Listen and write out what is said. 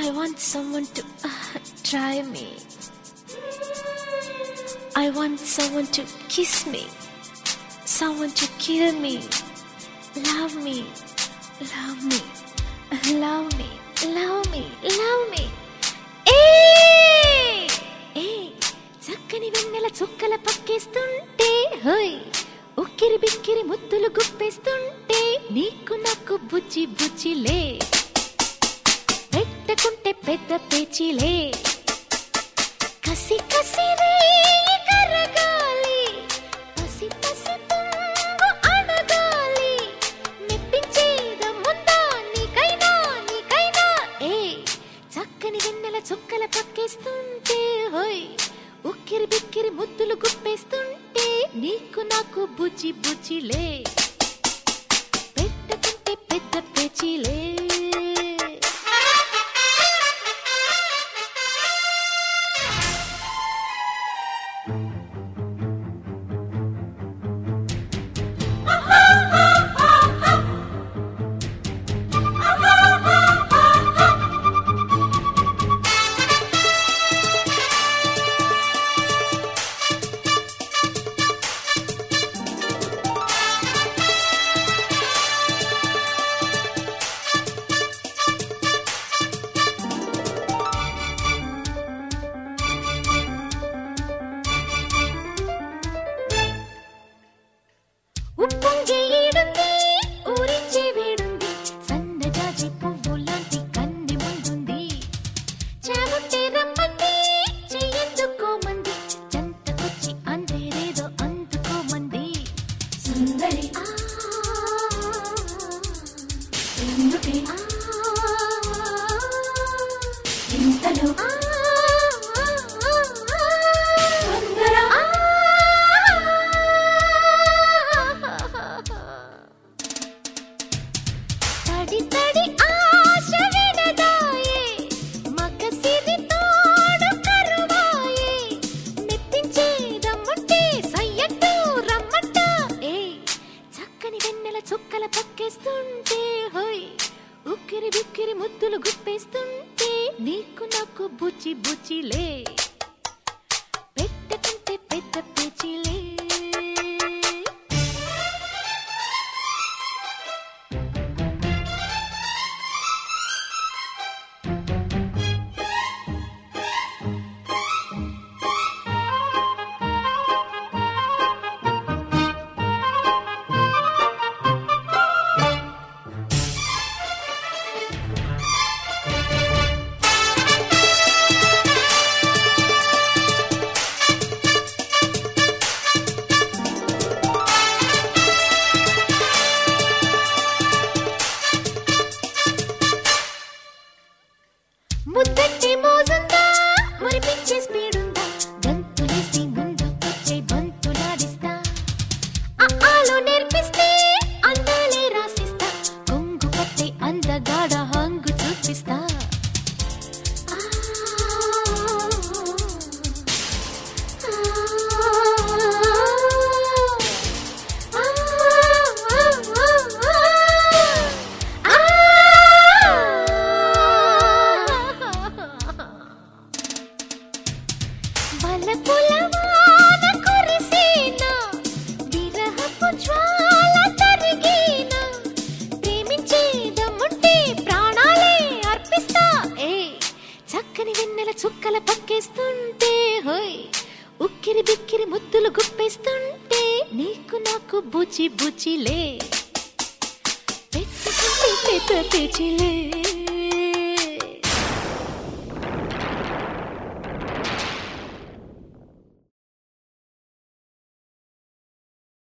I want someone to uh, try me. I want someone to kiss me. Someone to kill me. Love me. Love me. Love me. Love me. Love me. ఏయ్! ఏయ్! చక్కని వెన్నెల చుక్కల పక్కేస్తుంటే హోయ్ ఉక్కిరి బిక్కిరి ముద్దులు గుప్పేస్తుంటే నీకు నాకు బుజ్జి బుజ్జిలే పెట్టుకుంటే పెద్ద పేచిలే కసి కసి రే కరగాలి పసి పసి పొంగు అడగాలి మెప్పించేదమ్ముందా నీకైనా నీకైనా ఏ చక్కని వెన్నెల చుక్కల పక్కేస్తుంటే హోయ్ ఉక్కిరి బిక్కిరి ముద్దులు గుప్పేస్తుంటే నీకు నాకు బుజ్జి బుజ్జిలే పెట్టుకుంటే పెద్ద పేచిలే ఉప్పొంగే ఈడుంది ఊరించే వేడుంది సన్నజాజి పువ్వు లాంటి కన్నె ముందుంది చావుంటే రమ్మంది చెయ్యెందుకోమంది చెంతకొచ్చి అందేరేదో అందుకోమంది సుందరి ఆ, ఎందుకే ఆ, ఇంతలో ఆ, తొందర ఆ, తడి తడి ఆశ విడదాయే మగసిరి తోడు కరువాయే మెప్పించేదమ్ముంటే సయ్యట్టు రమ్మంట ఏ చక్కని వెన్నెల చుక్కల పక్కేస్తుంటే హోయ్ ఉక్కిరి బిక్కిరి ముద్దులు గుప్పేస్తుంటే నీకు నాకు బుజ్జి బుజ్జిలే పెట్టుకుంటే పెద్ద పేచిలే ముద్దంటే మోజుందా మురిపించే స్పీడుందా గంతులేసి ముందుకొచ్చే బంతులాడిస్తా ఆలో నేర్పిస్తే అందాలే రాసిస్తా కొంగు పట్టే అందగాడ హంగు చూపిస్తా ఆ, ఆ, ఆ, ఆ, ఆ. బలపులవాన కురిసేనా, విరహపు జ్వాల తరిగేనా, ప్రేమించేదమ్ముంటే ప్రాణాలే అర్పిస్తా. ఏయ్, చక్కని వెన్నెల చుక్కల పక్కేస్తుంటే హోయ్ ఉక్కిరి బిక్కిరి ముద్దులు గుప్పేస్తుంటే నీకు నాకు బుజ్జి బుజ్జిలే పెట్టుకుంటే పెద్ద పేచిలే